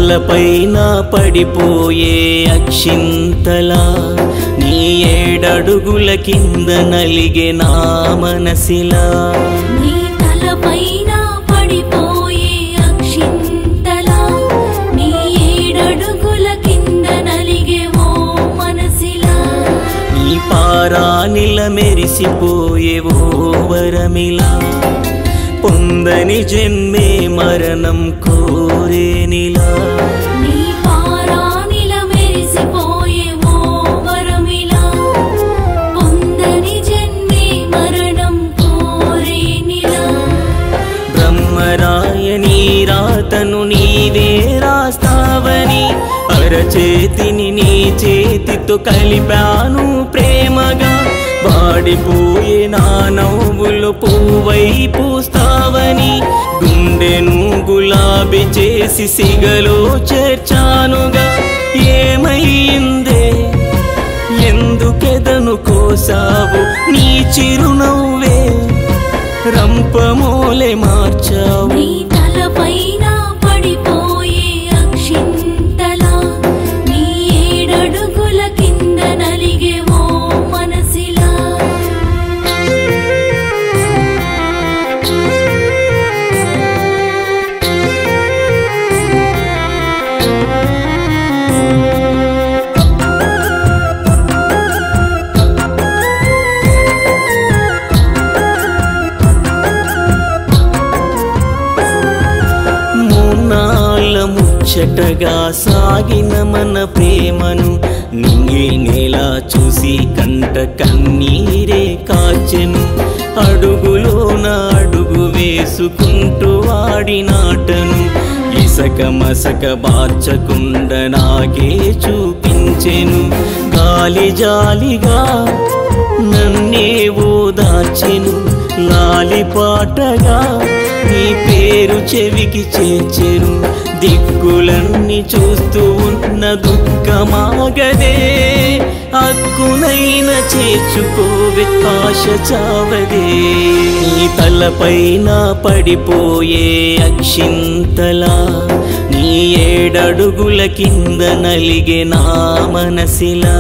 తలపైన పడిపోయే అక్షింతలా నీ ఏడడుగుల కింద నలిగే నా మనసిలా నీ తలపైన పడిపోయే అక్షింతలా నీ ఏడడుగుల కింద నలిగే ఓ మనసిలా నీ పారానిల మెరిసిపోయే ఓ వరమిలా పొందని జన్మే మరణం కోరేనిలా నీ పారానిల మెరిసిపోయే ఓ వరమిలా పొందని జన్మే మరణం కోరేనిలా బ్రహ్మరాయని రాతను నీవే రాస్తావని అరచేతిని నీ చేతితో కలిపాను ప్రేమగా వాడిపోయే నా నవ్వులు పువ్వై పూస్తావని గుండెను గులాబీ చేసి సిగలో చేర్చానుగా ఏమైందే ఎందుకెదను కోసావు నీ చిరునవ్వే రంపమోలే మార్చావు నీ తలపైన పడిపోయే అక్షింతలా నీ ఏడడుగుల కింద నలిగే ఓ మనసిలా మూనాళ్ళ ముచ్చటగా సాగిన మన ప్రేమను నింగి నేల చూసి కంట కన్నీరే కాచెను అడుగులోన అడుగు వేసుకుంటూ ఆడినాటను ఇసక మసక బార్చకుండ నాకే చూపించెను గాలి జాలిగా నన్నే ఓదార్చెను లాలి పాటగా నీ పేరు చెవికి చేర్చెను దిక్కులన్నీ చూస్తూ ఉన్న దుఃఖమాగదే అక్కునైన చేర్చుకోవే ఆశ చావదే నీ తలపైన పడిపోయే అక్షింతలా నీ ఏడడుగుల కింద నలిగే నా మనసిలా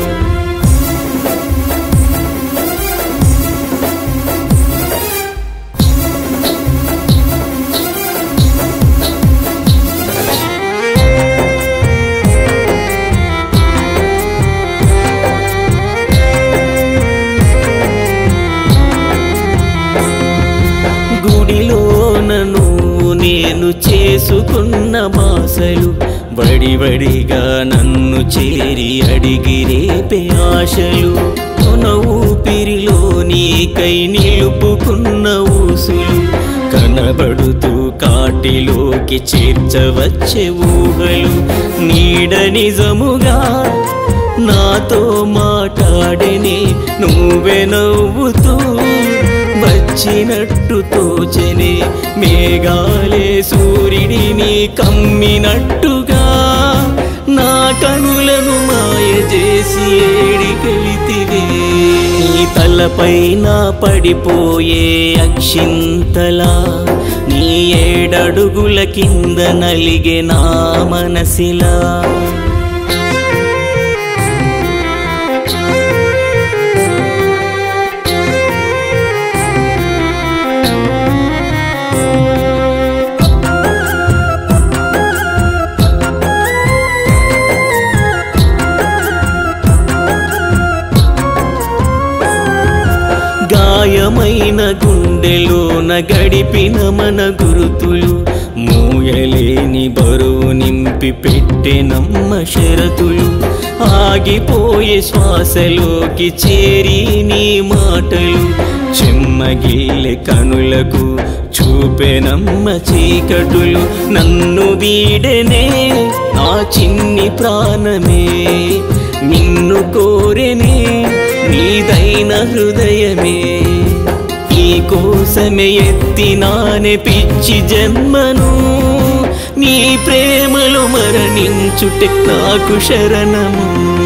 గుడిలోన నువ్వు నేను చేసుకున్న బాసలు బడిబడిగా నన్ను చేరి అడిగి రేపే ఆశలు కొన ఊపిరిలో నీకై నిలుపుకున్న ఊసులు కనబడుతూ కాటిలోకి చేర్చవచ్చే ఊహలు నీడ నిజముగా నాతో మాట్లాడని నువ్వే నవ్వుతూ వచ్చినట్టు తోచనే మేఘాలే సూర్యుడిని కమ్మినట్టుగా నా కనులను మాయ చేసి ఏడికెళితివే నీ తలపైన పడిపోయే అక్షింతలా నీ ఏడడుగుల కింద నలిగే నా మనసిలా గాయమైన గుండెలోన గడిపిన మన గురుతులు మూయలేని బరువు నింపి పెట్టెనమ్మ షరతులు ఆగిపోయే శ్వాసలోకి చేరి నీ మాటలు చెమ్మగిల్లె కనులకు చూపెనమ్మ చీకటులు నన్ను వీడెనే నా చిన్ని ప్రాణమే నిన్ను కోరెనే నీదైన హృదయమే ఈ కోసమే ఎత్తినానే పిచ్చి జన్మను నీ ప్రేమలో మరణించుటే నాకు శరణము